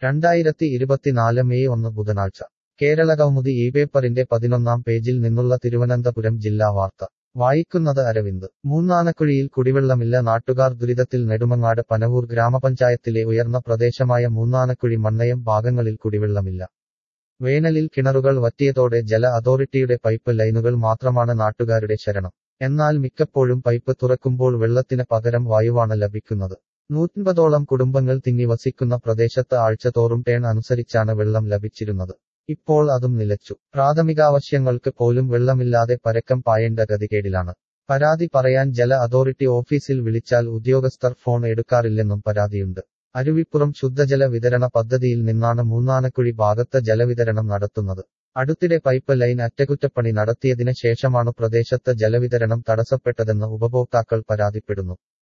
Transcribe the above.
രണ്ടായിരത്തി ഇരുപത്തിനാല് മെയ് ഒന്ന് ബുധനാഴ്ച കേരളകൗമുദി ഈ പേപ്പറിന്റെ പതിനൊന്നാം പേജിൽ നിന്നുള്ള തിരുവനന്തപുരം ജില്ലാ വാർത്ത വായിക്കുന്നത് അരവിന്ദ് മൂന്നാനക്കുഴിയിൽ കുടിവെള്ളമില്ല നാട്ടുകാർ ദുരിതത്തിൽ നെടുമങ്ങാട് പനവൂർ ഗ്രാമപഞ്ചായത്തിലെ ഉയർന്ന പ്രദേശമായ മൂന്നാനക്കുഴി മണ്ണയം ഭാഗങ്ങളിൽ കുടിവെള്ളമില്ല വേനലിൽ കിണറുകൾ വറ്റിയതോടെ ജല അതോറിറ്റിയുടെ പൈപ്പ് ലൈനുകൾ മാത്രമാണ് നാട്ടുകാരുടെ ശരണം എന്നാൽ മിക്കപ്പോഴും പൈപ്പ് തുറക്കുമ്പോൾ വെള്ളത്തിന് പകരം വായുവാണ് ലഭിക്കുന്നത് നൂറ്റമ്പതോളം കുടുംബങ്ങൾ തിങ്ങി വസിക്കുന്ന പ്രദേശത്ത് ആഴ്ചതോറും ടേൺ അനുസരിച്ചാണ് വെള്ളം ലഭിച്ചിരുന്നത് ഇപ്പോൾ അതും നിലച്ചു പ്രാഥമികാവശ്യങ്ങൾക്ക് പോലും വെള്ളമില്ലാതെ പരക്കം പായേണ്ട ഗതികേടിലാണ് പരാതി പറയാൻ ജല അതോറിറ്റി ഓഫീസിൽ വിളിച്ചാൽ ഉദ്യോഗസ്ഥർ ഫോൺ എടുക്കാറില്ലെന്നും പരാതിയുണ്ട് അരുവിപ്പുറം ശുദ്ധജല വിതരണ പദ്ധതിയിൽ നിന്നാണ് മൂന്നാനക്കുഴി ഭാഗത്ത് ജലവിതരണം നടത്തുന്നത് അടുത്തിടെ പൈപ്പ് ലൈൻ അറ്റകുറ്റപ്പണി നടത്തിയതിന് ശേഷമാണ് പ്രദേശത്ത് ജലവിതരണം തടസ്സപ്പെട്ടതെന്ന് ഉപഭോക്താക്കൾ പരാതിപ്പെടുന്നു